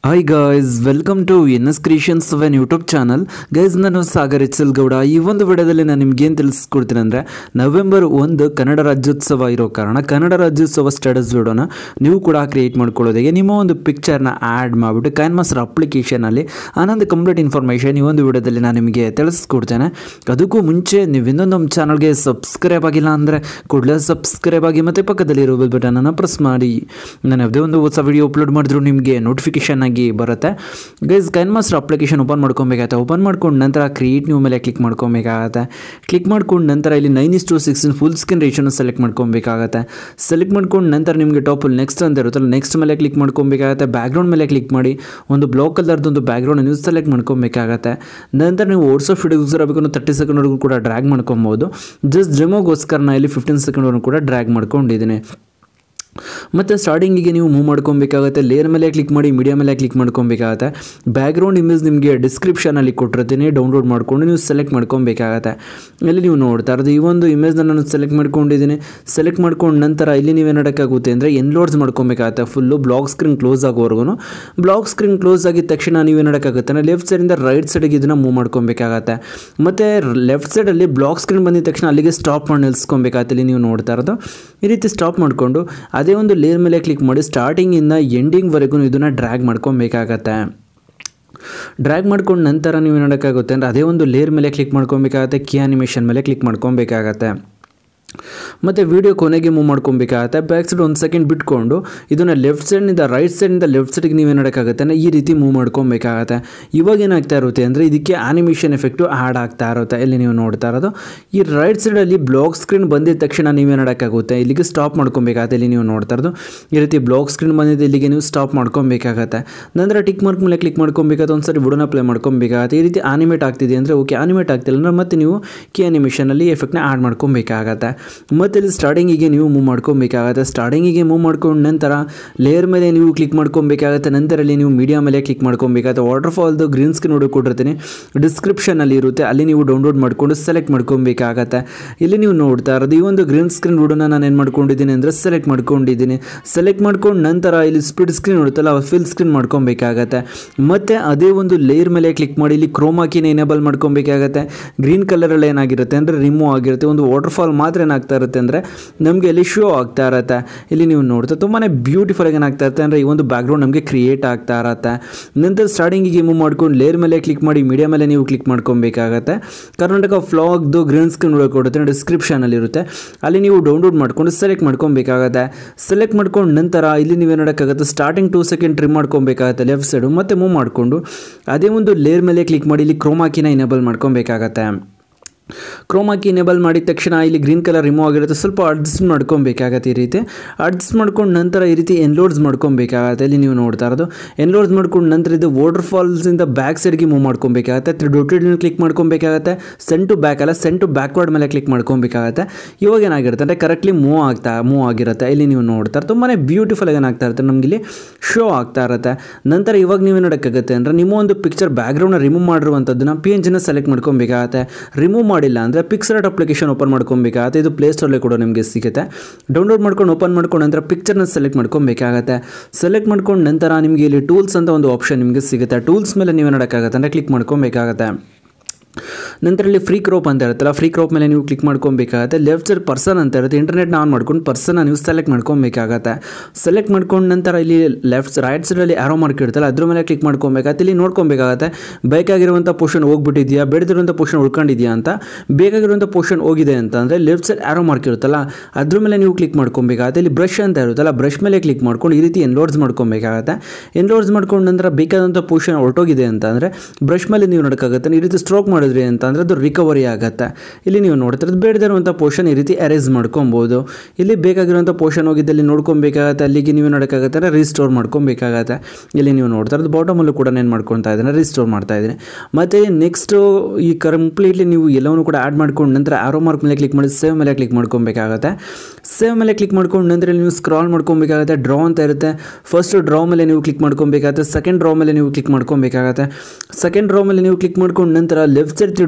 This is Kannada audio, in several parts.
hi guys welcome to N S creations ವೆನ್ ಯೂಟ್ಯೂಬ್ ಚಾನಲ್ ಗೈಸ್ ನಾನು ಸಾಗರ್ ಎಚ್ ಎಲ್ ಗೌಡ ಈ ಒಂದು ವಿಡಿಯೋದಲ್ಲಿ ನಾನು ನಿಮ್ಗೆ ಏನು ತಿಳಿಸ್ಕೊಡ್ತೀನಿ ಅಂದರೆ ನವೆಂಬರ್ ಒಂದು ಕನ್ನಡ ರಾಜ್ಯೋತ್ಸವ ಇರೋ ಕಾರಣ ಕನ್ನಡ ರಾಜ್ಯೋತ್ಸವ ಸ್ಟೇಟಸ್ ವಿಡಿಯೋನ ನೀವು ಕೂಡ ಕ್ರಿಯೇಟ್ ಮಾಡ್ಕೊಳ್ಳೋದಿಗೆ ನಿಮ್ಮ ಒಂದು ಪಿಕ್ಚರ್ನ ಆ್ಯಡ್ ಮಾಡಿಬಿಟ್ಟು ಕೈನ್ ಮಾಸ್ಟರ್ ಅಪ್ಲಿಕೇಶನಲ್ಲಿ ಆನಂದ್ ಕಂಪ್ಲೀಟ್ ಇನ್ಫಾರ್ಮೇಷನ್ ಈ ಒಂದು ವಿಡಿಯೋದಲ್ಲಿ ನಾನು ನಿಮಗೆ ತಿಳಿಸ್ಕೊಡ್ತೇನೆ ಅದಕ್ಕೂ ಮುಂಚೆ ನೀವು ಇನ್ನೊಂದು ನಮ್ಮ ಚಾನಲ್ಗೆ ಸಬ್ಸ್ಕ್ರೈಬ್ ಆಗಿಲ್ಲ ಅಂದರೆ ಕೂಡಲೇ ಸಬ್ಸ್ಕ್ರೈಬ್ ಆಗಿ ಮತ್ತು ಪಕ್ಕದಲ್ಲಿರೋ ಬೆಲ್ ಬಟನನ್ನು ಪ್ರೆಸ್ ಮಾಡಿ ನಾನು ಯಾವುದೇ ಒಂದು ಹೊಸ ವಿಡಿಯೋ ಅಪ್ಲೋಡ್ ಮಾಡಿದ್ರು ನಿಮಗೆ ನೋಟಿಫಿಕೇಶನ್ ಆಗಿ ಬರುತ್ತೆ guys KineMaster application open ಮಾಡ್ಕೊಬೇಕಾಗತ್ತೆ ಓಪನ್ ಮಾಡ್ಕೊಂಡು ನಂತರ ಕ್ರಿಯೇಟ್ ನ್ಯೂ ಮೇಲೆ ಕ್ಲಿಕ್ ಮಾಡ್ಕೊಬೇಕಾಗತ್ತೆ ಕ್ಲಿಕ್ ಮಾಡ್ಕೊಂಡು ನಂತರ ಇಲ್ಲಿ nine is to sixteen full screen ರೇಷನ್ನು ಸೆಲೆಕ್ಟ್ ಮಾಡ್ಕೊಬೇಕಾಗತ್ತೆ ಸೆಲೆಕ್ಟ್ ಮಾಡ್ಕೊಂಡು ನಂತರ ನಿಮಗೆ ಟಾಪಲ್ಲಿ ನೆಕ್ಸ್ಟ್ ಅಂತ ಇರುತ್ತಲ್ಲ ನೆಕ್ಸ್ಟ್ ಮೇಲೆ ಕ್ಲಿಕ್ ಮಾಡ್ಕೊಬೇಕಾಗತ್ತೆ ಬ್ಯಾಕ್ಗ್ರೌಂಡ್ ಮೇಲೆ ಕ್ಲಿಕ್ ಮಾಡಿ ಒಂದು ಬ್ಲಾಕ್ ಕಲರ್ದೊಂದು ಬ್ಯಾಕ್ಗ್ರೌಂಡ್ ನೀವು ಸೆಲೆಕ್ಟ್ ಮಾಡ್ಕೊಬೇಕಾಗತ್ತೆ ನಂತರ ನೀವು ಓಡಿಸೋ ಫಿಡಿಯೋಸ್ ಇರಬೇಕು ತರ್ಟಿ ಸೆಕೆಂಡ್ವರೆಗೂ ಕೂಡ ಡ್ರ್ಯಾಗ್ ಮಾಡ್ಕೊಬೋದು ಜಸ್ಟ್ ಡೆಮೋಗೋಸ್ಕರ ನಾ ಇಲ್ಲಿ ಫಿಫ್ಟೀನ್ ಸೆಕೆಂಡ್ವರೆಗೂ ಕೂಡ ಡ್ರ್ಯಾಗ್ ಮಾಡ್ಕೊಂಡಿದ್ದೀನಿ ಮತ್ತು ಸ್ಟಾರ್ಟಿಂಗಿಗೆ ನೀವು ಮೂವ್ ಮಾಡ್ಕೊಬೇಕಾಗತ್ತೆ ಲೇಯರ್ ಮೇಲೆ ಕ್ಲಿಕ್ ಮಾಡಿ ಮೀಡಿಯಾ ಮೇಲೆ ಕ್ಲಿಕ್ ಮಾಡ್ಕೊಬೇಕಾಗತ್ತೆ ಬ್ಯಾಕ್ಗ್ರೌಂಡ್ ಇಮೇಜ್ ನಿಮಗೆ ಡಿಸ್ಕ್ರಿಪ್ಷನಲ್ಲಿ ಕೊಟ್ಟಿರ್ತೀನಿ ಡೌನ್ಲೋಡ್ ಮಾಡ್ಕೊಂಡು ನೀವು ಸೆಲೆಕ್ಟ್ ಮಾಡ್ಕೊಬೇಕಾಗತ್ತೆ ಇಲ್ಲಿ ನೀವು ನೋಡ್ತಾ ಇರೋದು ಈ ಒಂದು ಇಮೇಜ್ನ ನಾನು ಸೆಲೆಕ್ಟ್ ಮಾಡ್ಕೊಂಡಿದ್ದೀನಿ ಸೆಲೆಕ್ಟ್ ಮಾಡ್ಕೊಂಡು ನಂತರ ಇಲ್ಲಿ ನೀವೇನು ಮಾಡೋಕ್ಕಾಗುತ್ತೆ ಅಂದರೆ ಎನ್ಲೋಡ್ಸ್ ಮಾಡ್ಕೊಬೇಕಾಗತ್ತೆ ಫುಲ್ಲು ಬ್ಲಾಕ್ ಸ್ಕ್ರೀನ್ ಕ್ಲೋಸ್ ಆಗೋವರೆಗೂ ಬ್ಲಾಕ್ ಸ್ಕ್ರೀನ್ ಕ್ಲೋಸ್ ಆಗಿದ ತಕ್ಷಣ ನೀವೇನು ಮಾಡೋಕ್ಕಾಗುತ್ತೆ ಅಂದರೆ ಲೆಫ್ಟ್ ಸೈಡಿಂದ ರೈಟ್ ಸೈಡಿಗೆ ಇದನ್ನು ಮೂವ್ ಮಾಡ್ಕೊಬೇಕಾಗತ್ತೆ ಮತ್ತು ಲೆಫ್ಟ್ ಸೈಡಲ್ಲಿ ಬ್ಲಾಕ್ ಸ್ಕ್ರೀನ್ ಬಂದಿದ ತಕ್ಷಣ ಅಲ್ಲಿಗೆ ಸ್ಟಾಪ್ ಮಾಡಿ ನಿಲ್ಸ್ಕೊಬೇಕಾಗತ್ತೆ ಇಲ್ಲಿ ನೀವು ನೋಡ್ತಾ ಇರೋದು ಈ ರೀತಿ ಸ್ಟಾಪ್ ಮಾಡಿಕೊಂಡು ಅದೇ ಒಂದು ಲೇಯರ್ ಮೇಲೆ ಕ್ಲಿಕ್ ಮಾಡಿ ಸ್ಟಾರ್ಟಿಂಗಿಂದ ಎಂಡಿಂಗ್ವರೆಗೂ ಇದನ್ನು ಡ್ರ್ಯಾಗ್ ಮಾಡ್ಕೊಬೇಕಾಗತ್ತೆ ಡ್ರ್ಯಾಗ್ ಮಾಡ್ಕೊಂಡು ನಂತರ ನೀವು ನೋಡೋಕ್ಕಾಗುತ್ತೆ ಅಂದರೆ ಅದೇ ಒಂದು ಲೇಯರ್ ಮೇಲೆ ಕ್ಲಿಕ್ ಮಾಡ್ಕೊಬೇಕಾಗತ್ತೆ ಕೀ ಆನಿಮೇಷನ್ ಮೇಲೆ ಕ್ಲಿಕ್ ಮಾಡ್ಕೊಬೇಕಾಗತ್ತೆ ಮತ್ತು ವೀಡಿಯೋ ಕೊನೆಗೆ ಮೂವ್ ಮಾಡ್ಕೊಬೇಕಾಗತ್ತೆ ಬ್ಯಾಕ್ ಸೈಡ್ ಒಂದು ಸೆಕೆಂಡ್ ಬಿಟ್ಕೊಂಡು ಇದನ್ನು ಲೆಫ್ಟ್ ಸೈಡ್ನಿಂದ ರೈಟ್ ಸೈಡಿಂದ ಲೆಫ್ಟ್ ಸೈಡ್ಗೆ ನೀವೇನು ಮಾಡೋಕ್ಕಾಗುತ್ತೆ ಅಂದರೆ ಈ ರೀತಿ ಮೂವ್ ಮಾಡ್ಕೊಬೇಕಾಗತ್ತೆ ಇವಾಗ ಏನಾಗ್ತಾ ಇರುತ್ತೆ ಅಂದರೆ ಇದಕ್ಕೆ ಆನಿಮೇಷನ್ ಎಫೆಕ್ಟು ಆ್ಯಡ್ ಆಗ್ತಾ ಇರುತ್ತೆ ಇಲ್ಲಿ ನೀವು ನೋಡ್ತಾ ಇರೋದು ಈ ರೈಟ್ ಸೈಡಲ್ಲಿ ಬ್ಲಾಕ್ ಸ್ಕ್ರೀನ್ ಬಂದಿದ ತಕ್ಷಣ ನೀವೇನು ಮಾಡೋಕ್ಕಾಗುತ್ತೆ ಇಲ್ಲಿಗೆ ಸ್ಟಾಪ್ ಮಾಡ್ಕೊಬೇಕಾಗತ್ತೆ ಇಲ್ಲಿ ನೀವು ನೋಡ್ತಾ ಇರೋದು ಈ ರೀತಿ ಬ್ಲಾಕ್ ಸ್ಕ್ರೀನ್ ಬಂದಿದ್ದು ಇಲ್ಲಿಗೆ ನೀವು ಸ್ಟಾಪ್ ಮಾಡ್ಕೊಬೇಕಾಗತ್ತೆ ನಂತರ ಟಿಕ್ ಮಾರ್ಕ್ ಮೇಲೆ ಕ್ಲಿಕ್ ಮಾಡ್ಕೊಬೇಕಾಗುತ್ತೆ ಒಂದು ಸರಿ ವಿಡಿಯೋನ ಪ್ಲೇ ಮಾಡ್ಕೊಬೇಕಾಗತ್ತೆ ಈ ರೀತಿ ಆನಿಮೇಟ್ ಆಗ್ತಿದೆ ಅಂದರೆ ಓಕೆ ಆನಿಮೇಟ್ ಆಗ್ತಿಲ್ಲ ಅಂದರೆ ಮತ್ತೆ ನೀವು ಕಿ ಆನಿಮೇಷನಲ್ಲಿ ಎಫೆಕ್ಟ್ನ ಆ್ಯಡ್ ಮಾಡ್ಕೊಬೇಕಾಗತ್ತೆ ಮತ್ತು ಇಲ್ಲಿ ಸ್ಟಾರ್ಟಿಂಗಿಗೆ ನೀವು ಮೂವ್ ಮಾಡ್ಕೊಬೇಕಾಗತ್ತೆ ಸ್ಟಾರ್ಟಿಂಗಿಗೆ ಮೂವ್ ಮಾಡ್ಕೊಂಡು ನಂತರ ಲೇಯರ್ ಮೇಲೆ ನೀವು ಕ್ಲಿಕ್ ಮಾಡ್ಕೊಬೇಕಾಗತ್ತೆ ನಂತರ ಅಲ್ಲಿ ನೀವು ಮೀಡಿಯಾ ಮೇಲೆ ಕ್ಲಿಕ್ ಮಾಡ್ಕೊಬೇಕಾಗತ್ತೆ ವಾಟರ್ ಫಾಲ್ದು ಗ್ರೀನ್ ಸ್ಕ್ರೀನ್ ಹುಡುಗಿ ಕೊಟ್ಟಿರ್ತೀನಿ ಡಿಸ್ಕ್ರಿಪ್ಷನಲ್ಲಿ ಇರುತ್ತೆ ಅಲ್ಲಿ ನೀವು ಡೌನ್ಲೋಡ್ ಮಾಡ್ಕೊಂಡು ಸೆಲೆಕ್ಟ್ ಮಾಡ್ಕೊಬೇಕಾಗತ್ತೆ ಇಲ್ಲಿ ನೀವು ನೋಡ್ತಾ ಇರೋದು ಈ ಒಂದು ಗ್ರೀನ್ ಸ್ಕ್ರೀನ್ ಹುಡನ್ನ ನಾನು ಏನು ಮಾಡ್ಕೊಂಡಿದ್ದೀನಿ ಅಂದರೆ ಸೆಲೆಕ್ಟ್ ಮಾಡ್ಕೊಂಡಿದ್ದೀನಿ ಸೆಲೆಕ್ಟ್ ಮಾಡ್ಕೊಂಡು ನಂತರ ಇಲ್ಲಿ ಸ್ಪ್ಲಿಟ್ ಸ್ಕ್ರೀನ್ ಇರುತ್ತಲ್ಲ ಫಿಲ್ ಸ್ಕ್ರೀನ್ ಮಾಡ್ಕೊಬೇಕಾಗತ್ತೆ ಮತ್ತು ಅದೇ ಒಂದು ಲೇಯರ್ ಮೇಲೆ ಕ್ಲಿಕ್ ಮಾಡಿ ಇಲ್ಲಿ ಕ್ರೋಮಾಕಿನ ಎನೇಬಲ್ ಮಾಡ್ಕೊಬೇಕಾಗತ್ತೆ ಗ್ರೀನ್ ಕಲರಲ್ಲಿ ಏನಾಗಿರುತ್ತೆ ಅಂದರೆ ರಿಮೂವ್ ಆಗಿರುತ್ತೆ ಒಂದು ವಾಟರ್ ಫಾಲ್ ಮಾತ್ರ ಏನಾಗ್ತಾ ಇರುತ್ತೆ ಅಂದರೆ ನಮಗೆ ಇಲ್ಲಿ ಶೋ ಆಗ್ತಾ ಇರುತ್ತೆ ಇಲ್ಲಿ ನೀವು ನೋಡ್ತಾ ತುಂಬಾ ಬ್ಯೂಟಿಫುಲ್ ಆಗಿ ಏನಾಗ್ತಾ ಇರುತ್ತೆ ಅಂದರೆ ಈ ಒಂದು ಬ್ಯಾಕ್ಗ್ರೌಂಡ್ ನಮಗೆ ಕ್ರಿಯೇಟ್ ಆಗ್ತಾ ಇರುತ್ತೆ ನಂತರ ಸ್ಟಾರ್ಟಿಂಗಿಗೆ ಮೂವ್ ಮಾಡ್ಕೊಂಡು ಲೇಯರ್ ಮೇಲೆ ಕ್ಲಿಕ್ ಮಾಡಿ ಮೀಡಿಯಾ ಮೇಲೆ ನೀವು ಕ್ಲಿಕ್ ಮಾಡ್ಕೊಬೇಕಾಗತ್ತೆ ಕರ್ನಾಟಕ ಫ್ಲಾಗ್ದು ಗ್ರೀನ್ ಸ್ಕ್ರೀನ್ ಕೊಡುತ್ತೆ ಡಿಸ್ಕ್ರಿಪ್ಷನಲ್ಲಿ ಇರುತ್ತೆ ಅಲ್ಲಿ ನೀವು ಡೌನ್ಲೋಡ್ ಮಾಡ್ಕೊಂಡು ಸೆಲೆಕ್ಟ್ ಮಾಡ್ಕೊಬೇಕಾಗತ್ತೆ ಸೆಲೆಕ್ಟ್ ಮಾಡ್ಕೊಂಡು ನಂತರ ಇಲ್ಲಿ ನೀವು ನೋಡೋಕ್ಕಾಗುತ್ತೆ ಸ್ಟಾರ್ಟಿಂಗ್ ಟೂ ಸೆಕೆಂಡ್ ಟ್ರಿಮ್ ಮಾಡ್ಕೊಬೇಕಾಗತ್ತೆ ಲೆಫ್ಟ್ ಸೈಡು ಮತ್ತೆ ಮೂವ್ ಮಾಡಿಕೊಂಡು ಅದೇ ಒಂದು ಲೇಯರ್ ಮೇಲೆ ಕ್ಲಿಕ್ ಮಾಡಿ ಇಲ್ಲಿ ಕ್ರೋಮಾಕಿನ ಇನೇಬಲ್ ಮಾಡ್ಕೊಬೇಕಾಗತ್ತೆ ಕ್ರೋಮಾಕಿ ಇನೇಬಲ್ ಮಾಡಿದ ತಕ್ಷಣ ಇಲ್ಲಿ ಗ್ರೀನ್ ಕಲರ್ ರಿಮೂವ್ ಆಗಿರುತ್ತೆ ಸ್ವಲ್ಪ ಅಡ್ಜಸ್ಟ್ ಮಾಡ್ಕೊಬೇಕಾಗತ್ತೆ ಈ ರೀತಿ ಅಡ್ಜಸ್ಟ್ ಮಾಡ್ಕೊಂಡು ನಂತರ ಈ ರೀತಿ ಎನ್ಲೋಡ್ಸ್ ಮಾಡ್ಕೊಬೇಕಾಗತ್ತೆ ಇಲ್ಲಿ ನೀವು ನೋಡ್ತಾ ಇರೋದು ಎನ್ಲೋಡ್ಸ್ ಮಾಡ್ಕೊಂಡು ನಂತರ ಇದು ವಾಟರ್ ಫಾಲ್ಸಿಂದ ಬ್ಯಾಕ್ ಸೈಡ್ಗೆ ಮೂವ್ ಮಾಡ್ಕೊಬೇಕಾಗತ್ತೆ ಡೊಟೆಡ್ ಕ್ಲಿಕ್ ಮಾಡ್ಕೊಬೇಕಾಗತ್ತೆ ಸೆನ್ ಟು ಬ್ಯಾಕ್ ಅಲ್ಲ ಸೆನ್ ಟು ಬ್ಯಾಕ್ವರ್ಡ್ ಮೇಲೆ ಕ್ಲಿಕ್ ಮಾಡ್ಕೊಬೇಕಾಗತ್ತೆ ಇವಾಗ ಏನಾಗಿರುತ್ತೆ ಅಂದರೆ ಕರೆಕ್ಟ್ಲಿ ಮೂವ್ ಆಗ್ತಾ ಮೂವ್ ಆಗಿರುತ್ತೆ ಇಲ್ಲಿ ನೀವು ನೋಡ್ತಾರೆ ತುಂಬಾ ಬ್ಯೂಟಿಫುಲ್ ಆಗಿ ಏನಾಗ್ತಾ ಇರುತ್ತೆ ನಮಗೆ ಇಲ್ಲಿ ಶೋ ಆಗ್ತಾ ಇರುತ್ತೆ ನಂತರ ಇವಾಗ ನೀವು ನೋಡೋಕ್ಕಾಗುತ್ತೆ ಅಂದರೆ ನಿಮ್ಮ ಒಂದು ಪಿಕ್ಚರ್ ಬ್ಯಾಕ್ಗ್ರೌಂಡ್ನ ರಿಮೂವ್ ಮಾಡಿರುವಂಥದ್ದನ್ನ ಪಿ ಎನ್ ಜಿನ ಸೆಲೆಕ್ಟ್ ಮಾಡ್ಕೊಬೇಕಾಗತ್ತೆ ರಿಮೂವ್ ಮಾಡಿಲ್ಲ ಅಂದರೆ ಪಿಕ್ಸರ್ಟ್ ಅಪ್ಲಿಕೇಶನ್ ಓಪನ್ ಮಾಡ್ಕೊಬೇಕಾಗತ್ತೆ ಇದು ಪ್ಲೇಸ್ಟೋರ್ಲೆ ಕೂಡ ನಿಮಗೆ ಸಿಗುತ್ತೆ ಡೌನ್ಲೋಡ್ ಮಾಡ್ಕೊಂಡು ಓಪನ್ ಮಾಡ್ಕೊಂಡು ನಂತರ ಪಿಕ್ಚರ್ನ ಸೆಲೆಕ್ಟ್ ಮಾಡ್ಕೊಬೇಕಾಗತ್ತೆ ಸೆಲೆಕ್ಟ್ ಮಾಡ್ಕೊಂಡು ನಂತರ ನಿಮಗೆ ಇಲ್ಲಿ ಟೂಲ್ಸ್ ಅಂತ ಒಂದು ಆಪ್ಷನ್ ನಿಮಗೆ ಸಿಗುತ್ತೆ ಟೂಲ್ಸ್ ಮೇಲೆ ನೀವು ನೋಡೋಕ್ಕಾಗತ್ತೆ ಅಂದರೆ ಕ್ಲಿಕ್ ಮಾಡ್ಕೊಬೇಕಾಗತ್ತೆ ನಂತರ ಇಲ್ಲಿ ಫ್ರೀ ಕ್ರೋಪ್ ಅಂತ ಇರುತ್ತಲ್ಲ ಫ್ರೀ ಕ್ರೋಪ್ ಮೇಲೆ ನೀವು ಕ್ಲಿಕ್ ಮಾಡ್ಕೊಬೇಕಾಗತ್ತೆ ಲೆಫ್ಟ್ ಸೈಡ್ ಪರ್ಸನ್ ಅಂತ ಇರುತ್ತೆ ಇಂಟರ್ನೆಟ್ನ ಆನ್ ಮಾಡ್ಕೊಂಡು ಪರ್ಸನ್ನ ನೀವು ಸೆಲೆಕ್ಟ್ ಮಾಡ್ಕೊಬೇಕಾಗತ್ತೆ ಸೆಲೆಕ್ಟ್ ಮಾಡ್ಕೊಂಡು ನಂತರ ಇಲ್ಲಿ ಲೆಫ್ಟ್ ರೈಟ್ ಸೈಡಲ್ಲಿ ಆರೋ ಮಾರ್ಕ್ ಇರುತ್ತಲ್ಲ ಅದ್ರ ಮೇಲೆ ಕ್ಲಿಕ್ ಮಾಡ್ಕೊಬೇಕಾಗತ್ತೆ ಇಲ್ಲಿ ನೋಡ್ಕೊಬೇಕಾಗತ್ತೆ ಬೇಕಾಗಿರುವಂಥ ಪೋರ್ಷನ್ ಹೋಗ್ಬಿಟ್ಟಿದೆಯಾ ಬೇಡದಿರುವಂಥ ಪೋರ್ಷನ್ ಉಳ್ಕೊಂಡಿದೆಯಾ ಅಂತ ಬೇಕಾಗಿರುವಂಥ ಪೋರ್ಷನ್ ಹೋಗಿದೆ ಅಂತ ಅಂದರೆ ಲೆಫ್ಟ್ ಸೈಡ್ ಆರೋ ಮಾರ್ಕ್ ಇರುತ್ತಲ್ಲ ಅದ್ರ ಮೇಲೆ ನೀವು ಕ್ಲಿಕ್ ಮಾಡ್ಕೊಬೇಕಾಗತ್ತೆ ಇಲ್ಲಿ ಬ್ರಷ್ ಅಂತ ಇರುತ್ತಲ್ಲ ಬ್ರಷ್ ಮೇಲೆ ಕ್ಲಿಕ್ ಮಾಡ್ಕೊಂಡು ಈ ರೀತಿ ಎನ್ಲೋಡ್ಸ್ ಮಾಡ್ಕೊಬೇಕಾಗತ್ತೆ ಎನ್ಲೋಡ್ಸ್ ಮಾಡ್ಕೊಂಡು ನಂತರ ಬೇಕಾದಂಥ ಪೋರ್ಷನ್ ಹೊರಟೋಗಿದೆ ಅಂತ ಅಂದರೆ ಬ್ರಷ್ ಮೇಲೆ ನೀವು ನೋಡೋಕ್ಕಾಗತ್ತೆ ಈ ರೀತಿ ಸ್ಟ್ರೋಕ್ ಮಾಡಿದ್ರಿ ಅಂತ ಅಂದರೆ ಅದು ರಿಕವರಿ ಆಗುತ್ತೆ ಇಲ್ಲಿ ನೀವು ನೋಡ್ತಿರೋದು ಬೇಡದಿರುವಂಥ ಪೋರ್ಷನ್ ಈ ರೀತಿ ಅರೇಂಜ್ ಮಾಡ್ಕೊಬೋದು ಇಲ್ಲಿ ಬೇಕಾಗಿರುವಂಥ ಪೋರ್ಷನ್ ಹೋಗಿದ್ದಲ್ಲಿ ನೋಡ್ಕೊಬೇಕಾಗತ್ತೆ ಅಲ್ಲಿಗೆ ನೀವು ನೋಡೋಕ್ಕಾಗತ್ತೆ ಅಂದರೆ ರೀಸ್ಟೋರ್ ಮಾಡ್ಕೊಬೇಕಾಗತ್ತೆ ಇಲ್ಲಿ ನೀವು ನೋಡ್ತಾ ಇರೋದು ಬಾಟಮಲ್ಲೂ ಕೂಡ ಏನು ಮಾಡ್ಕೊತಾ ಇದ್ದೀನಿ ರೀಸ್ಟೋರ್ ಮಾಡ್ತಾ ಇದ್ದೀನಿ ಮತ್ತು ನೆಕ್ಸ್ಟು ಈ ಕಂಪ್ಲೀಟ್ಲಿ ನೀವು ಎಲ್ಲವನ್ನೂ ಕೂಡ ಆ್ಯಡ್ ಮಾಡ್ಕೊಂಡು ನಂತರ ಆರೋ ಮಾರ್ಕ್ ಮೇಲೆ ಕ್ಲಿಕ್ ಮಾಡಿ ಸೇವ್ ಮೇಲೆ ಕ್ಲಿಕ್ ಮಾಡ್ಕೊಬೇಕಾಗತ್ತೆ ಸೇವ್ ಮೇಲೆ ಕ್ಲಿಕ್ ಮಾಡ್ಕೊಂಡು ನಂತರ ನೀವು ಸ್ಕ್ರಾಲ್ ಮಾಡ್ಕೊಬೇಕಾಗತ್ತೆ ಡ್ರಾ ಅಂತ ಇರುತ್ತೆ ಫಸ್ಟ್ ಡ್ರಾ ಮೇಲೆ ನೀವು ಕ್ಲಿಕ್ ಮಾಡ್ಕೊಬೇಕಾಗತ್ತೆ ಸೆಕೆಂಡ್ ಡ್ರಾ ಮೇಲೆ ನೀವು ಕ್ಲಿಕ್ ಮಾಡ್ಕೊಬೇಕಾಗತ್ತೆ ಸೆಕೆಂಡ್ ಡ್ರಾ ಮೇಲೆ ನೀವು ಕ್ಲಿಕ್ ಮಾಡ್ಕೊಂಡು ನಂತರ left side three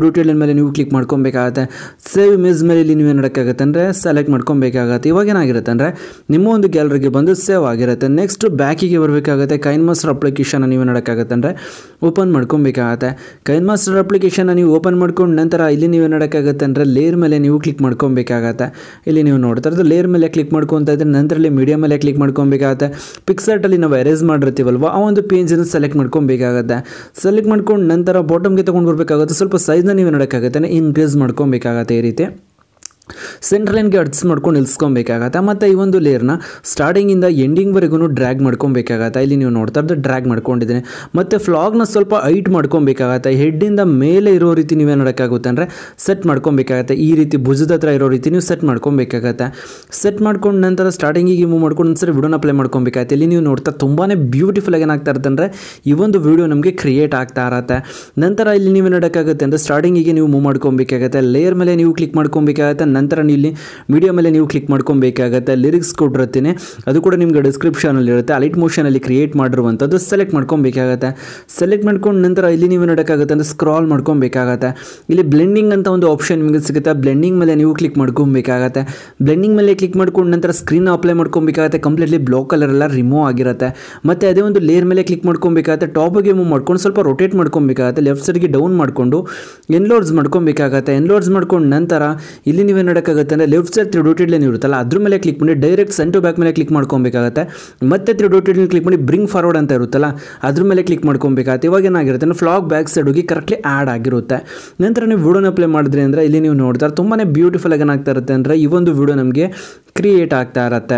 dotted line ಮೇಲೆ ನೀವು ಕ್ಲಿಕ್ ಮಾಡ್ಕೊಬೇಕಾಗತ್ತೆ ಸೇವ್ ಇಮೇಜ್ ಮೇಲೆ ಇಲ್ಲಿ ನೀವು ಏನು ಮಾಡೋಕ್ಕಾಗತ್ತೆ ಅಂದರೆ ಸೆಲೆಕ್ಟ್ ಮಾಡ್ಕೊಬೇಕಾಗತ್ತೆ ಇವಾಗ ಏನಾಗಿರುತ್ತೆ ಅಂದರೆ ನಿಮ್ಮ ಒಂದು ಗ್ಯಾಲರಿಗೆ ಬಂದು ಸೇವ್ ಆಗಿರುತ್ತೆ ನೆಕ್ಸ್ಟ್ ಬ್ಯಾಕಿಗೆ ಬರಬೇಕಾಗುತ್ತೆ ಕೈನ್ ಮಾಸ್ಟರ್ ಅಪ್ಲಿಕೇಶನ್ ನೀವು ಮಾಡೋಕ್ಕಾಗತ್ತೆ ಅಂದರೆ ಓಪನ್ ಮಾಡ್ಕೊಬೇಕಾಗತ್ತೆ ಕೈನ್ ಮಾಸ್ಟರ್ ಅಪ್ಲಿಕೇಶನ್ ನೀವು ಓಪನ್ ಮಾಡ್ಕೊಂಡು ನಂತರ ಇಲ್ಲಿ ನೀವು ಏನು ಮಾಡೋಕ್ಕಾಗತ್ತೆ ಅಂದರೆ ಲೇಯರ್ ಮೇಲೆ ನೀವು ಕ್ಲಿಕ್ ಮಾಡ್ಕೊಬೇಕಾಗತ್ತೆ ಇಲ್ಲಿ ನೀವು ನೋಡ್ತಾ ಇರೋದು ಲೇಯರ್ ಮೇಲೆ ಕ್ಲಿಕ್ ಮಾಡ್ಕೊತಾ ಇದ್ರೆ ನಂತರ ಇಲ್ಲಿ ಮೀಡಿಯಾ ಮೇಲೆ ಕ್ಲಿಕ್ ಮಾಡ್ಕೊಬೇಕಾಗತ್ತೆ ಪಿಕ್ಸರ್ಟಲ್ಲಿ ನಾವು ಎರೇಸ್ ಮಾಡಿರ್ತೀವಲ್ವ ಆ ಒಂದು ಪೇಜನ್ನು ಸೆಲೆಕ್ಟ್ ಮಾಡ್ಕೊಬೇಕಾಗತ್ತೆ ಸೆಲೆಕ್ಟ್ ಮಾಡ್ಕೊಂಡು ನಂತರ ಬಾಟಮ್ಗೆ ತೊಗೊಂಡು ಬರಬೇಕಾಗುತ್ತೆ ಸ್ವಲ್ಪ ಸೈಜ್ನ ನೀವು ನೋಡೋಕ್ಕಾಗತ್ತೆ ಇನ್ಕ್ರೀಸ್ ಮಾಡ್ಕೊಬೇಕಾಗತ್ತೆ ಈ ರೀತಿ ಸೆಂಟ್ರಲ್ ಲೈನ್ಗೆ ಅಡ್ಸ್ ಮಾಡ್ಕೊಂಡು ನಿಲ್ಸ್ಕೊಬೇಕಾಗತ್ತೆ ಮತ್ತು ಈ ಒಂದು ಲೇಯರ್ನ ಸ್ಟಾರ್ಟಿಂಗಿಂದ ಎಂಡಿಂಗ್ವರೆಗೂ ಡ್ರ್ಯಾಗ್ ಮಾಡ್ಕೊಬೇಕಾಗತ್ತೆ ಇಲ್ಲಿ ನೀವು ನೋಡ್ತಾ ಇರೋದು ಡ್ರ್ಯಾಗ್ ಮಾಡ್ಕೊಂಡಿದ್ದೀನಿ ಮತ್ತು ಫ್ಲಾಗ್ನ ಸ್ವಲ್ಪ ಹೈಟ್ ಮಾಡ್ಕೊಬೇಕಾಗತ್ತೆ ಹೆಡ್ಡಿಂದ ಮೇಲೆ ಇರೋ ರೀತಿ ನೀವೇ ನೋಡೋಕ್ಕಾಗುತ್ತೆ ಅಂದರೆ ಸೆಟ್ ಮಾಡ್ಕೊಬೇಕಾಗತ್ತೆ ಈ ರೀತಿ ಭುಜದ ಹತ್ರ ಇರೋ ರೀತಿ ನೀವು ಸೆಟ್ ಮಾಡ್ಕೊಬೇಕಾಗತ್ತೆ ಸೆಟ್ ಮಾಡ್ಕೊಂಡು ನಂತರ ಸ್ಟಾರ್ಟಿಂಗಿಗೆ ಮೂವ್ ಮಾಡ್ಕೊಂಡು ಒಂದ್ಸರಿ ವಿಡಿಯೋನ ಪ್ಲೇ ಮಾಡ್ಕೊಬೇಕಾಗತ್ತೆ ಇಲ್ಲಿ ನೀವು ನೋಡ್ತಾ ತುಂಬಾ ಬ್ಯೂಟಿಫುಲ್ ಆಗಿ ಏನಾಗ್ತಾ ಇರುತ್ತೆ ಅಂದರೆ ಈ ಒಂದು ವಿಡಿಯೋ ನಮಗೆ ಕ್ರಿಯೇಟ್ ಆಗ್ತಾ ಇರತ್ತೆ ನಂತರ ಇಲ್ಲಿ ನೀವು ನೋಡೋಕ್ಕಾಗುತ್ತೆ ಅಂದರೆ ಸ್ಟಾರ್ಟಿಂಗಿಗೆ ನೀವು ಮೂವ್ ಮಾಡ್ಕೊಬೇಕಾಗತ್ತೆ ಲೇಯರ್ ಮೇಲೆ ನೀವು ಕ್ಲಿಕ್ ಮಾಡ್ಕೊಬೇಕಾಗತ್ತೆ ನಂತರ ನೀವು ಇಲ್ಲಿ ಮೀಡಿಯಾ ಮೇಲೆ ನೀವು ಕ್ಲಿಕ್ ಮಾಡ್ಕೊಬೇಕಾಗತ್ತೆ ಲಿರಿಕ್ಸ್ ಕೊಟ್ಟಿರ್ತೀನಿ ಅದು ಕೂಡ ನಿಮ್ಗೆ ಡಿಸ್ಕ್ರಿಪ್ಷನಲ್ಲಿ ಇರುತ್ತೆ ಅಲೈಟ್ ಮೋಷನಲ್ಲಿ ಕ್ರಿಯೇಟ್ ಮಾಡಿರುವಂಥದ್ದು ಸೆಲೆಕ್ಟ್ ಮಾಡ್ಕೊಬೇಕಾಗತ್ತೆ ಸೆಲೆಕ್ಟ್ ಮಾಡ್ಕೊಂಡು ನಂತರ ಇಲ್ಲಿ ನೀವು ನೋಡೋಕ್ಕಾಗುತ್ತೆ ಅಂದರೆ ಸ್ಕ್ರಾಲ್ ಮಾಡ್ಕೊಬೇಕಾಗತ್ತೆ ಇಲ್ಲಿ ಬ್ಲೆಂಡಿಂಗ್ ಅಂತ ಒಂದು ಆಪ್ಷನ್ ನಿಮಗೆ ಸಿಗುತ್ತೆ ಬ್ಲೆಂಡಿಂಗ್ ಮೇಲೆ ನೀವು ಕ್ಲಿಕ್ ಮಾಡ್ಕೊಬೇಕಾಗತ್ತೆ ಬ್ಲೆಂಡಿಂಗ್ ಮೇಲೆ ಕ್ಲಿಕ್ ಮಾಡ್ಕೊಂಡು ನಂತರ ಸ್ಕ್ರೀನ್ ಅಪ್ಲೈ ಮಾಡ್ಕೊಬೇಕಾಗತ್ತೆ ಕಂಪ್ಲೀಟ್ಲಿ ಬ್ಲಾಕ್ ಕಲರ್ ಎಲ್ಲ ರಿಮೂವ್ ಆಗಿರುತ್ತೆ ಮತ್ತು ಅದೇ ಒಂದು ಲೇಯರ್ ಮೇಲೆ ಕ್ಲಿಕ್ ಮಾಡ್ಕೊಬೇಕಾಗತ್ತೆ ಟಾಪಿಗೆ ಮೂವ್ ಮಾಡ್ಕೊಂಡು ಸ್ವಲ್ಪ ರೊಟೇಟ್ ಮಾಡ್ಕೊಬೇಕಾಗತ್ತೆ ಲೆಫ್ಟ್ ಸೈಡ್ಗೆ ಡೌನ್ ಮಾಡಿಕೊಂಡು ಎನ್ಲೋಡ್ಸ್ ಮಾಡ್ಕೊಬೇಕಾಗತ್ತೆ ಎನ್ಲೋಡ್ಸ್ ಮಾಡ್ಕೊಂಡು ನಂತರ ಇಲ್ಲಿ ನೀವೇ ನೋಡೋಕ್ಕಾಗುತ್ತೆ ಅಂದರೆ left side three dotted line ಇರುತ್ತಲ್ಲ ಅದ್ರ ಮೇಲೆ ಕ್ಲಿಕ್ ಮಾಡಿ ಡೈರೆಕ್ಟ್ ಸೆಂಟು ಬ್ಯಾಕ್ ಮೇಲೆ ಕ್ಲಿಕ್ ಮಾಡ್ಕೊಬೇಕಾಗತ್ತೆ ಮತ್ತೆ ತ್ರೀ ಡೋಟೆಡ್ ಲೈನ್ ಕ್ಲಿಕ್ ಮಾಡಿ ಬ್ರಿಂಗ್ ಫಾರ್ವರ್ಡ್ ಅಂತ ಇರುತ್ತಲ್ಲ ಅದ್ರ ಮೇಲೆ ಕ್ಲಿಕ್ ಮಾಡ್ಕೊಬೇಕಾಗತ್ತೆ ಇವಾಗ ಏನಾಗಿರುತ್ತೆ ಅಂದರೆ ಫ್ಲಾಗ್ ಬ್ಯಾಕ್ ಸೈಡ್ ಹೋಗಿ ಕರೆಕ್ಟ್ಲಿ ಆ್ಯಡ್ ಆಗಿರುತ್ತೆ ನಂತರ ನೀವು ವಿಡಿಯೋನ ಅಪ್ಲೈ ಮಾಡಿದ್ರಿ ಅಂದರೆ ಇಲ್ಲಿ ನೀವು ನೋಡ್ತಾರೆ ತುಂಬಾ ಬ್ಯೂಟಿಫುಲ್ ಆಗಿ ಏನಾಗ್ತಾ ಇರುತ್ತೆ ಅಂದರೆ ಈ ಒಂದು ವಿಡಿಯೋ ನಮಗೆ ಕ್ರಿಯೇಟ್ ಆಗ್ತಾ ಇರುತ್ತೆ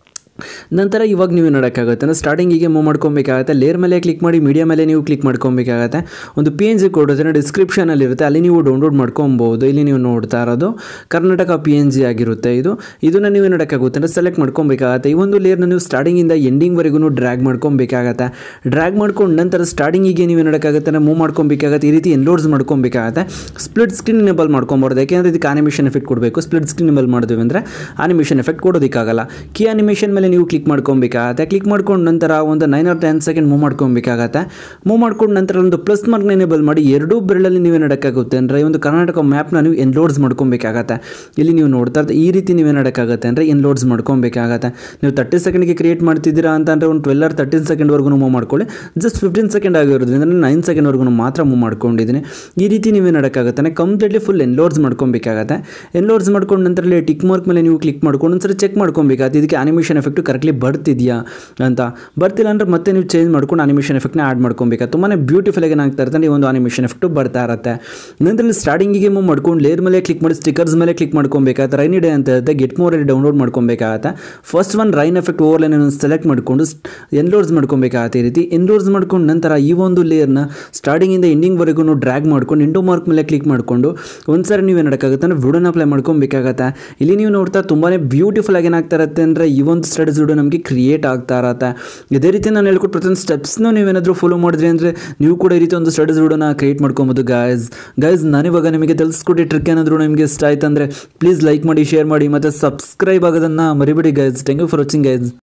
ನಂತರ ಇವಾಗ ನೀವು ನೋಡೋಕ್ಕಾಗುತ್ತೆ ಅಂದರೆ ಸ್ಟಾರ್ಟಿಂಗಿಗೆ ಮೂವ್ ಮಾಡ್ಕೊಬೇಕಾಗತ್ತೆ ಲೇಯರ್ ಮೇಲೆ ಕ್ಲಿಕ್ ಮಾಡಿ ಮೀಡಿಯಾ ಮೇಲೆ ನೀವು ಕ್ಲಿಕ್ ಮಾಡ್ಕೊಬೇಕಾಗತ್ತೆ ಒಂದು ಪಿ ಎನ್ ಜಿ ಕೊಡೋದ್ರೆ ಡಿಸ್ಕ್ರಿಪ್ಷನಲ್ಲಿ ಇರುತ್ತೆ ಅಲ್ಲಿ ನೀವು ಡೌನ್ಲೋಡ್ ಮಾಡ್ಕೊಬೋದು ಇಲ್ಲಿ ನೀವು ನೋಡ್ತಾ ಇರೋದು ಕರ್ನಾಟಕ ಪಿ ಎನ್ ಜಿ ಆಗಿರುತ್ತೆ ಇದು ಇದನ್ನು ನೀವು ನೋಡೋಕ್ಕಾಗುತ್ತೆ ಅಂದರೆ ಸೆಲೆಕ್ಟ್ ಮಾಡ್ಕೊಬೇಕಾಗತ್ತೆ ಈ ಒಂದು ಲೇಯರ್ನ ನೀವು ಸ್ಟಾರ್ಟಿಂಗಿಂದ ಎಂಡಿಂಗ್ವರೆಗೂ ಡ್ರ್ಯಾಗ್ ಮಾಡ್ಕೊಬೇಕಾಗತ್ತೆ ಡ್ರ್ಯಾಗ್ ಮಾಡ್ಕೊಂಡು ನಂತರ ಸ್ಟಾರ್ಟಿಂಗಿಗೆ ನೀವು ನೋಡೋಕ್ಕಾಗುತ್ತೆ ಅಂದರೆ ಮೂವ್ ಮಾಡ್ಕೊಬೇಕಾಗತ್ತೆ ಈ ರೀತಿ ಎನ್ಲೋಡ್ಸ್ ಮಾಡ್ಕೊಬೇಕಾಗತ್ತೆ ಸ್ಪ್ಲಿಟ್ ಸ್ಕ್ರೀನ್ ಇನೇಬಲ್ ಮಾಡ್ಕೊಬಾರ್ದು ಯಾಕೆಂದರೆ ಇದಕ್ಕೆ ಆನಿಮೇಷನ್ ಎಫೆಕ್ಟ್ ಕೊಡಬೇಕು ಸ್ಪ್ಲಿಟ್ ಸ್ಕ್ರೀನ್ ಇನೇಬಲ್ ಮಾಡಿದ್ವಿ ಅಂದರೆ ಆನಿಮೇಷನ್ ಎಫೆಕ್ಟ್ ಕೊಡೋದಕ್ಕಾಗಲ್ಲ ಕೀ ಆನಿಮೇಷನ್ ಮೇಲೆ ನೀವು ಕ್ಲಿಕ್ ಮಾಡ್ಕೊಬೇಕಾಗತ್ತೆ ಕ್ಲಿಕ್ ಮಾಡ್ಕೊಂಡು ನಂತರ ಒಂದು nine or ten second move ಮಾಡ್ಕೊಬೇಕಾಗತ್ತೆ ಮೂವ್ ಮಾಡ್ಕೊಂಡು ನಂತರ ಒಂದು ಪ್ಲಸ್ ಮಾರ್ಕ್ನ ಎನೇಬಲ್ ಮಾಡಿ ಎರಡೂ ಬೆರಳಲ್ಲಿ ನೀವೇ ನಡಕ್ಕಾಗುತ್ತೆ ಅಂದರೆ ಒಂದು ಕರ್ನಾಟಕ ಮ್ಯಾಪ್ನ ನೀವು ಎನ್ಲೋಡ್ಸ್ ಮಾಡ್ಕೊಬೇಕಾಗತ್ತೆ ಇಲ್ಲಿ ನೀವು ನೋಡ್ತಾ ಇರ್ತಾ ಈ ರೀತಿ ನೀವೇ ನಡಕ್ಕಾಗತ್ತೆ ಅಂದರೆ ಎನ್ಲೋಡ್ಸ್ ಮಾಡ್ಕೊಬೇಕಾಗತ್ತೆ ನೀವು ತರ್ಟಿ ಸೆಕೆಂಡ್ಗೆ ಕ್ರಿಯೇಟ್ ಮಾಡ್ತಿದ್ದೀರಾ ಅಂತ ಅಂದರೆ ಒಂದು ಟ್ವೆಲ್ ಆರ್ ತರ್ಟೀನ್ ಸೆಕೆಂಡ್ವರೆಗೂ ಮೂವ್ ಮಾಡ್ಕೊಳ್ಳಿ ಜಸ್ಟ್ ಫಿಫ್ಟೀನ್ ಸೆಕೆಂಡ್ ಆಗಿರೋದ್ರಿಂದ ನೈನ್ ಸೆಕೆಂಡ್ವರೆಗೂ ಮಾತ್ರ ಮೂವ್ ಮಾಡ್ಕೊಂಡಿದ್ದೀನಿ ಈ ರೀತಿ ನೀವೇ ನಡಕ್ಕಾಗತ್ತೆ ಕಂಪ್ಲೀಟ್ಲಿ ಫುಲ್ ಎನ್ಲೋಡ್ಸ್ ಮಾಡ್ಕೊಬೇಕಾಗತ್ತೆ ಎನ್ಲೋಡ್ಸ್ ಮಾಡ್ಕೊಂಡು ನಂತರ ಇಲ್ಲಿ ಟಿಕ್ ಮಾರ್ಕ್ ಮೇಲೆ ನೀವು ಕ್ಲಿಕ್ ಮಾಡ್ಕೊಂಡು ಒಂದ್ಸರಿ ಚೆಕ್ ಮಾಡ್ಕೊಬೇಕಾಗತ್ತೆ ಇದಕ್ಕೆ ಆನಿಮೇಷನ್ ಎಫೆಕ್ಟು ಕರೆಕ್ಟ್ಲಿ ಬರ್ತಿದೆಯಾ ಅಂತ ಬರ್ತಿಲ್ಲ ಅಂದರೆ ಮತ್ತೆ ನೀವು ಚೇಂಜ್ ಮಾಡ್ಕೊಂಡು ಆನಿಮೇಷನ್ ಎಫೆಕ್ಟ್ನ ಆ್ಯಡ್ ಮಾಡ್ಕೊಬೇಕಾ ತುಂಬಾ ಬ್ಯೂಟಿಫುಲ್ ಆಗಿ ಏನಾಗ್ತಾ ಇರುತ್ತೆ ಈ ಒಂದು ಆನಿಮೇಷನ್ ಎಫೆಕ್ಟು ಬರ್ತಾ ಇರುತ್ತೆ ನಂತರ ಸ್ಟಾರ್ಟಿಂಗಿಗೆ ಮೂವ್ ಮಾಡ್ಕೊಂಡು ಲೇಯರ್ ಮೇಲೆ ಕ್ಲಿಕ್ ಮಾಡಿ ಸ್ಟಿಕರ್ಸ್ ಮೇಲೆ ಕ್ಲಿಕ್ ಮಾಡ್ಕೊಬೇಕಾಗತ್ತೆ ರೈನಿ ಡೇ ಅಂತ ಇರುತ್ತೆ ಗೆಟ್ ಮೋರ್ ಡೌನ್ಲೋಡ್ ಮಾಡ್ಕೊಬೇಕಾಗತ್ತೆ first one rain effect overline select ಮಾಡಿಕೊಂಡು ಎನ್ಲೋಡ್ಸ್ ಮಾಡ್ಕೊಬೇಕಾಗತ್ತೆ ಈ ರೀತಿ ಎನ್ಲೋಡ್ಸ್ ಮಾಡ್ಕೊಂಡು ನಂತರ ಈ ಒಂದು ಲೇಯರ್ನ ಸ್ಟಾರ್ಟಿಂಗಿಂದ ಎಂಡಿಂಗ್ವರೆಗೂ ಡ್ರ್ಯಾಗ್ ಮಾಡ್ಕೊಂಡು ಇಂಟು ಮಾರ್ಕ್ ಮೇಲೆ ಕ್ಲಿಕ್ ಮಾಡಿಕೊಂಡು ಒಂದ್ಸರಿ ನೀವು ಏನಕ್ಕಾಗುತ್ತೆ ಅಂದರೆ ವಿಡಿಯೋನ ಅಪ್ಲೈ ಮಾಡ್ಕೊಬೇಕಾಗತ್ತೆ ಇಲ್ಲಿ ನೀವು ನೋಡ್ತಾ ತುಂಬಾ ಬ್ಯೂಟಿಫುಲ್ ಆಗಿ ಏನಾಗ್ತಾ ಇರುತ್ತೆ ಅಂದರೆ ಈ ಒಂದು ಸ್ಟಡೀಸ್ ವಿಡಿಯೋ ನಮಗೆ ಕ್ರಿಯೇಟ್ ಆಗ್ತಾ ಇರತ್ತೆ ಇದೇ ರೀತಿ ನಾನು ಹೇಳ್ಕೊಟ್ಟು ಪ್ರತಿಯೊಂದು ಸ್ಟೆಪ್ಸ್ನ ನೀವೇನಾದರೂ ಫಾಲೋ ಮಾಡಿದ್ರಿ ಅಂದರೆ ನೀವು ಕೂಡ ಈ ರೀತಿ ಒಂದು ಸ್ಟಡೀಸ್ ವಿಡಿಯೋನ ಕ್ರಿಯೇಟ್ ಮಾಡ್ಕೊಬೋದು ಗಾಯ್ಸ್ ಗೈಸ್ ನಾನಿವಾಗ ನಿಮಗೆ ತಿಳಿಸ್ಕೊಟ್ಟು ಟ್ರಿಕ್ ಏನಾದರೂ ನಿಮಗೆ ಇಷ್ಟ ಆಯ್ತು ಅಂದರೆ ಪ್ಲೀಸ್ ಲೈಕ್ ಮಾಡಿ ಶೇರ್ ಮಾಡಿ ಮತ್ತು ಸಬ್ಸ್ಕ್ರೈಬ್ ಆಗೋದನ್ನು ಮರಿಬೇಡಿ guys thank you for watching guys